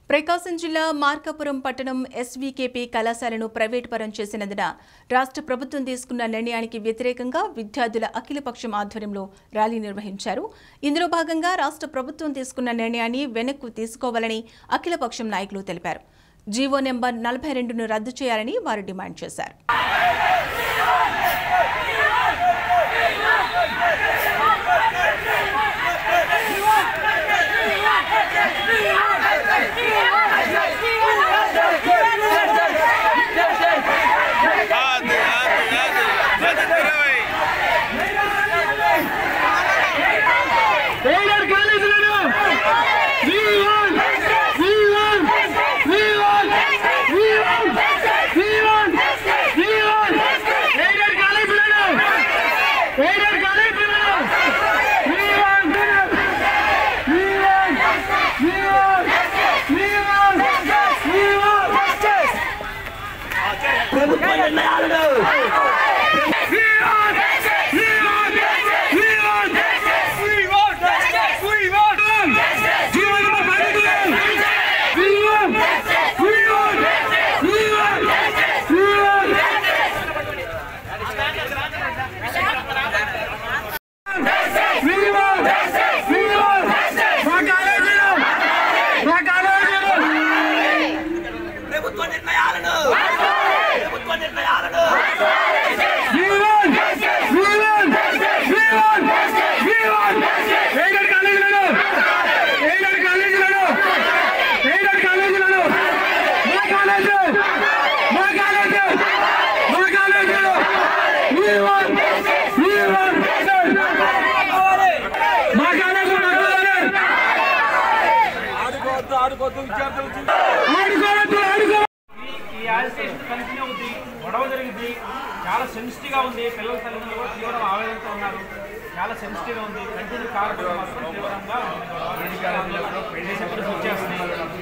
ప్రకాశం జిల్లా మార్కాపురం పట్టణం ఎస్వీకేపీ కళాశాలను ప్రైవేటు పరం చేసినందున రాష్ట్ర ప్రభుత్వం తీసుకున్న నిర్ణయానికి వ్యతిరేకంగా విద్యార్థుల అఖిలపక్షం ఆధ్వర్యంలో ర్యాలీ నిర్వహించారు ఇందులో భాగంగా రాష్ట్ర ప్రభుత్వం తీసుకున్న నిర్ణయాన్ని వెనక్కు తీసుకోవాలని అఖిలపక్షం నాయకులు తెలిపారు జీవో నెంబర్ నలభై రెండును రద్దు చేయాలని వారు డిమాండ్ చేశారు Hadi, hadi, hadi. Hadi Diravai. Beyler kalecilere! We won! We won! We won! We won! We won! We won! Beyler kalecilere! Beyler kalecilere! We won! We won! We won! We won! We won! ప్రభుత్వ నిర్ణయాలను We won! We won! We won! We won! We won! జీవన పద్ధతులు! We won! We won! We won! We won! We won! We won! మా కాలేజీలో! మా కాలేజీలో! ప్రభుత్వ నిర్ణయాలను ప్రభుత్వ నిర్ణయాలను We won! We won! We won! We won! Aided కాలేజీలలో! ఎయిడెడ్ కాలేజీలలో! ఎయిడెడ్ కాలేజీలలో! మా కాలేజీ! మా కాలేజీ! మా కాలేజీలో! We won! We won! మా కాలేజీ నడవాలి! ఆడుకోవద్దు ఆడుకో ఈ యాజిటేషన్ కంటిన్యూ అవుద్ది గొడవ జరిగింది చాలా సెన్సిటివ్గా ఉంది పిల్లల తల్లిదండ్రులు కూడా తీవ్ర ఆవేదనతో ఉన్నారు చాలా సెన్సిటివ్గా ఉంది కంటిన్యూ కాకపోతే మాత్రం తీవ్రంగా ఉంది. పెళ్లి చెప్పడం వచ్చేస్తున్నాయి